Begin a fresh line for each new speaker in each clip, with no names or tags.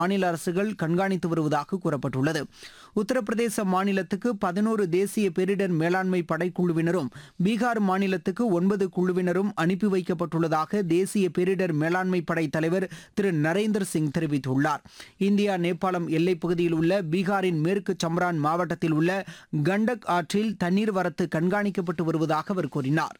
மாநில அரசுகள் கண்காணித்து வருவதாக கூறப்பட்டுள்ளது உத்தரப்பிரதேச மாநிலத்துக்கு பதினோரு தேசிய பேரிடர் மேலாண்மை படைக்குழுவினரும் பீகார் மாநிலத்துக்கு ஒன்பது குழுவினரும் அனுப்பி வைக்கப்பட்டுள்ளதாக தேசிய பேரிடர் மேலாண்மை படை தலைவர் திரு நரேந்திர சிங் தெரிவித்துள்ளார் இந்தியா நேபாளம் எல்லைப் பகுதியில் உள்ள பீகாரின் மேற்கு சம்ரான் மாவட்டத்தில் உள்ள கண்டக் ஆற்றில் தண்ணீர் வரத்து கண்காணிக்கப்பட்டு வருவதாக அவர் கூறினார்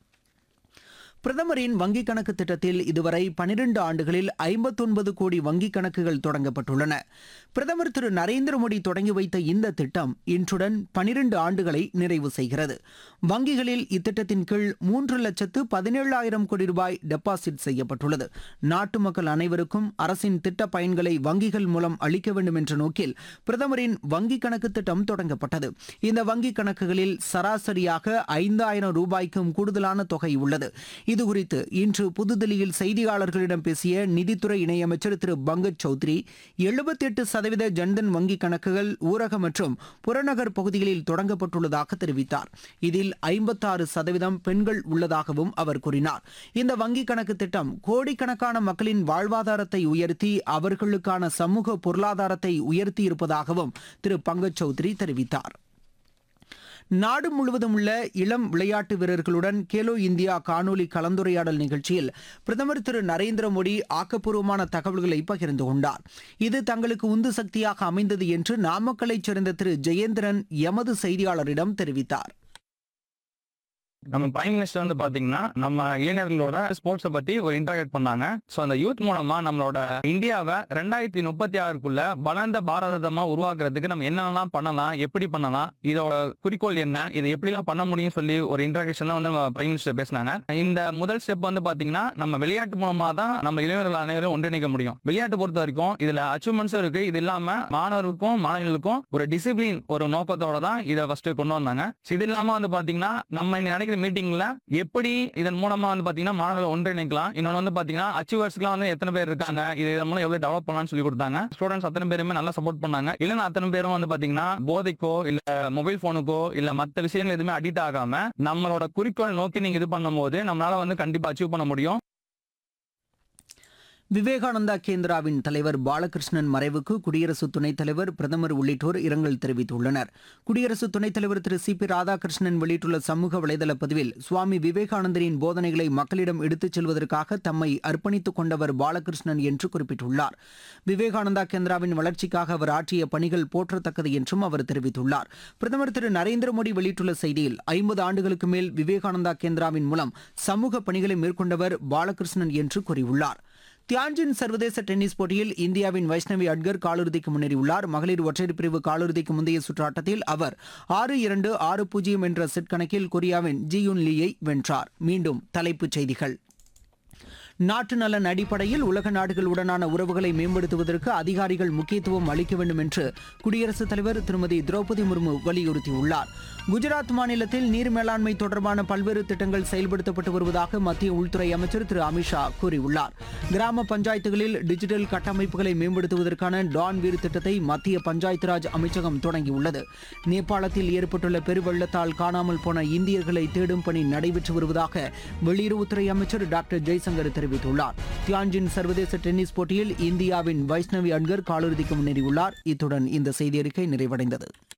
பிரதமரின் வங்கிக் கணக்கு திட்டத்தில் இதுவரை பனிரெண்டு ஆண்டுகளில் ஐம்பத்தொன்பது கோடி வங்கிக் கணக்குகள் தொடங்கப்பட்டுள்ளன பிரதமர் திரு நரேந்திர மோடி தொடங்கி வைத்த இந்த திட்டம் இன்றுடன் பனிரெண்டு ஆண்டுகளை நிறைவு செய்கிறது வங்கிகளில் இத்திட்டத்தின் கீழ் மூன்று லட்சத்து பதினேழாயிரம் கோடி ரூபாய் டெபாசிட் செய்யப்பட்டுள்ளது நாட்டு மக்கள் அனைவருக்கும் அரசின் திட்ட பயன்களை வங்கிகள் மூலம் அளிக்க வேண்டும் என்ற நோக்கில் பிரதமரின் வங்கிக் கணக்கு திட்டம் தொடங்கப்பட்டது இந்த வங்கிக் கணக்குகளில் சராசரியாக ஐந்தாயிரம் ரூபாய்க்கும் கூடுதலான தொகை உள்ளது இதுகுறித்து இன்று புதுதில்லியில் செய்தியாளர்களிடம் பேசிய நிதித்துறை இணையமைச்சர் திரு பங்கஜ் சௌத்ரி எழுபத்தி எட்டு சதவீத ஜன்தன் வங்கிக் கணக்குகள் ஊரக மற்றும் புறநகர் பகுதிகளில் தொடங்கப்பட்டுள்ளதாக தெரிவித்தார் இதில் ஐம்பத்தாறு சதவீதம் பெண்கள் உள்ளதாகவும் அவர் கூறினார் இந்த வங்கிக் கணக்கு திட்டம் கோடிக்கணக்கான மக்களின் வாழ்வாதாரத்தை உயர்த்தி அவர்களுக்கான சமூக பொருளாதாரத்தை உயர்த்தி இருப்பதாகவும் திரு பங்கஜ் சௌத்ரி தெரிவித்தார் நாடு முழுவதும் உள்ள இளம் விளையாட்டு வீரர்களுடன் கேலோ இந்தியா காணொலி கலந்துரையாடல் நிகழ்ச்சியில் பிரதமர் திரு நரேந்திர மோடி ஆக்கப்பூர்வமான தகவல்களை பகிர்ந்து கொண்டார் இது தங்களுக்கு உந்து சக்தியாக அமைந்தது என்று நாமக்கலைச் சேர்ந்த திரு ஜெயேந்திரன் எமது செய்தியாளரிடம் தெரிவித்தார்
நம்ம பிரைம் மினிஸ்டர் வந்து பாத்தீங்கன்னா நம்ம இளைஞர்களோட ஸ்போர்ட்ஸ பத்தி ஒரு இன்டராக்ட் பண்ணாங்க சோ அந்த யூத் மூலமா நம்மளோட இந்தியாவை ரெண்டாயிரத்தி முப்பத்தி ஆறுக்குள்ள வளர்ந்த பாரதமா உருவாக்குறதுக்கு நம்ம என்னென்னலாம் பண்ணலாம் எப்படி பண்ணலாம் இதோட குறிக்கோள் என்ன இதை எப்படிலாம் பண்ண முடியும் சொல்லி ஒரு இன்டராக்ஷன்ல வந்து நம்ம பிரைம் மினிஸ்டர் பேசினாங்க இந்த முதல் ஸ்டெப் வந்து பாத்தீங்கன்னா நம்ம விளையாட்டு மூலமா தான் நம்ம இளைஞர்கள் அனைவரும் ஒன்றிணைக்க முடியும் விளையாட்டு பொறுத்த வரைக்கும் இதுல அச்சீவ்மெண்ட்ஸும் இருக்கு இது இல்லாம மாணவர்களுக்கும் மாணவிகளுக்கும் ஒரு டிசிப்ளின் ஒரு நோக்கத்தோட தான் இதை ஃபர்ஸ்ட் கொண்டு வந்தாங்க So இது இல்லாம வந்து பாத்தீங்கன்னா நம்ம இன்னைக்கு நடக்கிற மீட்டிங்ல எப்படி இதன் மூலமா வந்து பாத்தீங்கன்னா மாணவர்கள் ஒன்றிணைக்கலாம் இன்னொன்னு வந்து பாத்தீங்கன்னா அச்சீவர்ஸ்க்குலாம் வந்து எத்தனை பேர் இருக்காங்க இது இதன் மூலம் எவ்வளவு டெவலப் பண்ணலாம்னு சொல்லி கொடுத்தாங்க ஸ்டூடெண்ட்ஸ் அத்தனை பேருமே நல்லா சப்போர்ட் பண்ணாங்க இல்லைன்னா அத்தனை பேரும் வந்து பாத்தீங்கன்னா போதைக்கோ இல்ல மொபைல் போனுக்கோ இல்ல மத்த விஷயங்கள் எதுவுமே அடிக்ட் ஆகாம நம்மளோட குறிக்கோள் நோக்கி நீங்க இது பண்ணும்போது நம்மளால வந்து கண்டிப்பா அச்சீவ் பண்ண முடியும்
விவேகானந்தா கேந்திராவின் தலைவர் பாலகிருஷ்ணன் மறைவுக்கு குடியரசு துணைத் தலைவர் பிரதமர் உள்ளிட்டோர் இரங்கல் தெரிவித்துள்ளனர் குடியரசு துணைத் தலைவர் திரு சி பி ராதாகிருஷ்ணன் வெளியிட்டுள்ள சமூக வலைதள பதிவில் சுவாமி விவேகானந்தரின் போதனைகளை மக்களிடம் எடுத்துச் செல்வதற்காக தம்மை அர்ப்பணித்துக் கொண்டவர் பாலகிருஷ்ணன் என்று குறிப்பிட்டுள்ளார் விவேகானந்தா கேந்திராவின் வளர்ச்சிக்காக அவர் ஆற்றிய பணிகள் போற்றத்தக்கது என்றும் அவர் தெரிவித்துள்ளார் பிரதமர் திரு நரேந்திர மோடி வெளியிட்டுள்ள செய்தியில் ஐம்பது ஆண்டுகளுக்கு மேல் விவேகானந்தா கேந்திராவின் மூலம் சமூக பணிகளை மேற்கொண்டவர் பாலகிருஷ்ணன் என்று கூறியுள்ளார் தியான்ஜின் சர்வதேச டென்னிஸ் போட்டியில் இந்தியாவின் வைஷ்ணவி அட்கர் காலிறுதிக்கு முன்னேறியுள்ளார் மகளிர் ஒற்றையர் பிரிவு காலிறுதிக்கு முந்தைய சுற்று ஆட்டத்தில் அவர் ஆறு இரண்டு ஆறு பூஜ்ஜியம் என்ற செட் கணக்கில் கொரியாவின் ஜியுன் லீயை வென்றார் மீண்டும் தலைப்புச் செய்திகள் நாட்டு நலன் அடிப்படையில் உலக நாடுகளுடனான உறவுகளை மேம்படுத்துவதற்கு அதிகாரிகள் முக்கியத்துவம் அளிக்க வேண்டும் என்று குடியரசுத் தலைவர் திருமதி திரௌபதி முர்மு வலியுறுத்தியுள்ளார் குஜராத் மாநிலத்தில் நீர் மேலாண்மை தொடர்பான பல்வேறு திட்டங்கள் செயல்படுத்தப்பட்டு வருவதாக மத்திய உள்துறை அமைச்சர் திரு அமித்ஷா கூறியுள்ளார் கிராம பஞ்சாயத்துகளில் டிஜிட்டல் கட்டமைப்புகளை மேம்படுத்துவதற்கான டான் வீர் திட்டத்தை மத்திய பஞ்சாயத்து ராஜ் அமைச்சகம் தொடங்கியுள்ளது நேபாளத்தில் ஏற்பட்டுள்ள பெருவெள்ளத்தால் காணாமல் போன இந்தியர்களை தேடும் பணி நடைபெற்று வருவதாக வெளியுறவுத்துறை அமைச்சர் டாக்டர் ஜெய்சங்கர் தெரிவித்துள்ளார் தியான்ஜின் சர்வதேச டென்னிஸ் போட்டியில் இந்தியாவின் வைஷ்ணவி அன்கர் காலிறுதிக்கு முன்னேறியுள்ளார் இத்துடன் இந்த செய்தியறிக்கை நிறைவடைந்தது